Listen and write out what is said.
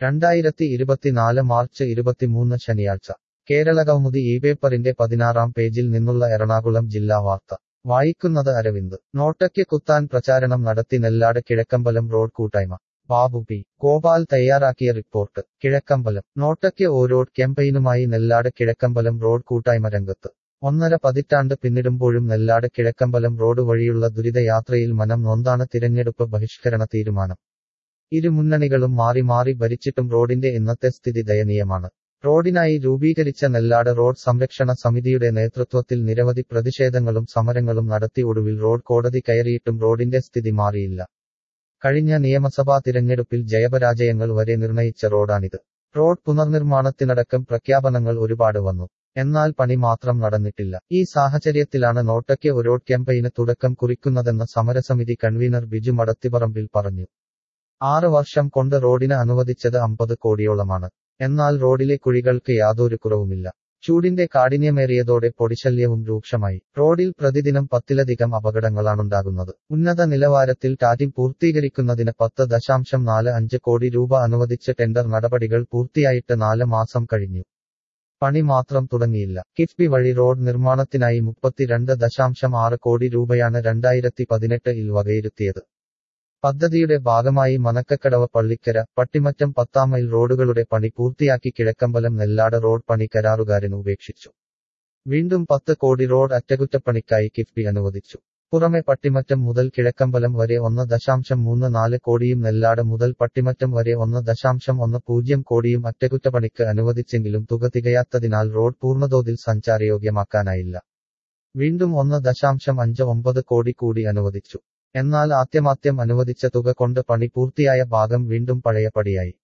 രണ്ടായിരത്തി ഇരുപത്തിനാല് മാർച്ച് ഇരുപത്തിമൂന്ന് ശനിയാഴ്ച കേരളകൗമുദി ഈ പേപ്പറിന്റെ പതിനാറാം പേജിൽ നിന്നുള്ള എറണാകുളം ജില്ലാ വാർത്ത വായിക്കുന്നത് അരവിന്ദ് നോട്ടയ്ക്ക് കുത്താൻ പ്രചാരണം നടത്തി നെല്ലാട് കിഴക്കമ്പലം റോഡ് കൂട്ടായ്മ ബാബു പി ഗോപാൽ തയ്യാറാക്കിയ റിപ്പോർട്ട് കിഴക്കമ്പലം നോട്ടയ്ക്ക് ഓരോഡ് ക്യാമ്പയിനുമായി നെല്ലാട് കിഴക്കമ്പലം റോഡ് കൂട്ടായ്മ രംഗത്ത് ഒന്നര പതിറ്റാണ്ട് പിന്നിടുമ്പോഴും നെല്ലാട് കിഴക്കമ്പലം റോഡ് വഴിയുള്ള ദുരിതയാത്രയിൽ മനം നൊന്താണ് തിരഞ്ഞെടുപ്പ് ബഹിഷ്കരണ തീരുമാനം ഇരു മുന്നണികളും മാറി മാറി ഭരിച്ചിട്ടും റോഡിന്റെ ഇന്നത്തെ സ്ഥിതി ദയനീയമാണ് റോഡിനായി രൂപീകരിച്ച നെല്ലാട് റോഡ് സംരക്ഷണ സമിതിയുടെ നേതൃത്വത്തിൽ നിരവധി പ്രതിഷേധങ്ങളും സമരങ്ങളും നടത്തി ഒടുവിൽ റോഡ് കോടതി കയറിയിട്ടും റോഡിന്റെ സ്ഥിതി മാറിയില്ല കഴിഞ്ഞ നിയമസഭാ തിരഞ്ഞെടുപ്പിൽ ജയപരാജയങ്ങൾ വരെ നിർണയിച്ച റോഡാണിത് റോഡ് പുനർനിർമ്മാണത്തിനടക്കം പ്രഖ്യാപനങ്ങൾ ഒരുപാട് വന്നു എന്നാൽ പണി മാത്രം നടന്നിട്ടില്ല ഈ സാഹചര്യത്തിലാണ് നോട്ടയ്ക്ക് ഒരു റോഡ് ക്യാമ്പയിന് തുടക്കം കുറിക്കുന്നതെന്ന് സമരസമിതി കൺവീനർ ബിജു മടത്തിപ്പറമ്പിൽ പറഞ്ഞു ആറ് വർഷം കൊണ്ട് റോഡിന് അനുവദിച്ചത് അമ്പത് കോടിയോളമാണ് എന്നാൽ റോഡിലെ കുഴികൾക്ക് യാതൊരു കുറവുമില്ല ചൂടിന്റെ കാഠിന്യമേറിയതോടെ പൊടിശല്യവും രൂക്ഷമായി റോഡിൽ പ്രതിദിനം പത്തിലധികം അപകടങ്ങളാണുണ്ടാകുന്നത് ഉന്നത നിലവാരത്തിൽ ടാറ്റിംഗ് പൂർത്തീകരിക്കുന്നതിന് പത്ത് ദശാംശം നാല് അഞ്ച് കോടി രൂപ അനുവദിച്ച് ടെൻഡർ നടപടികൾ പൂർത്തിയായിട്ട് നാല് മാസം കഴിഞ്ഞു പണി മാത്രം തുടങ്ങിയില്ല കിഫ്ബി വഴി റോഡ് നിർമ്മാണത്തിനായി മുപ്പത്തിരണ്ട് ദശാംശം ആറ് കോടി രൂപയാണ് രണ്ടായിരത്തി പതിനെട്ടിൽ വകയിരുത്തിയത് പദ്ധതിയുടെ ഭാഗമായി മനക്കക്കടവ് പള്ളിക്കര പട്ടിമറ്റം പത്താം മൈൽ റോഡുകളുടെ പണി പൂർത്തിയാക്കി കിഴക്കമ്പലം നെല്ലാട് റോഡ് പണി കരാറുകാരൻ ഉപേക്ഷിച്ചു വീണ്ടും പത്ത് കോടി റോഡ് അറ്റകുറ്റപ്പണിക്കായി കിഫ്ബി അനുവദിച്ചു പുറമെ പട്ടിമറ്റം മുതൽ കിഴക്കമ്പലം വരെ ഒന്ന് ദശാംശം മൂന്ന് നാല് കോടിയും നെല്ലാട് മുതൽ പട്ടിമറ്റം വരെ ഒന്ന് ദശാംശം ഒന്ന് പൂജ്യം കോടിയും അറ്റകുറ്റപ്പണിക്ക് അനുവദിച്ചെങ്കിലും തുക തികയാത്തതിനാൽ റോഡ് പൂർണ്ണതോതിൽ സഞ്ചാരയോഗ്യമാക്കാനായില്ല വീണ്ടും ഒന്ന് ദശാംശം അഞ്ച് ഒമ്പത് കോടി കൂടി അനുവദിച്ചു എന്നാൽ ആദ്യമാദ്യം അനുവദിച്ച തുക കൊണ്ട് പണി പൂർത്തിയായ ഭാഗം വീണ്ടും പഴയപടിയായി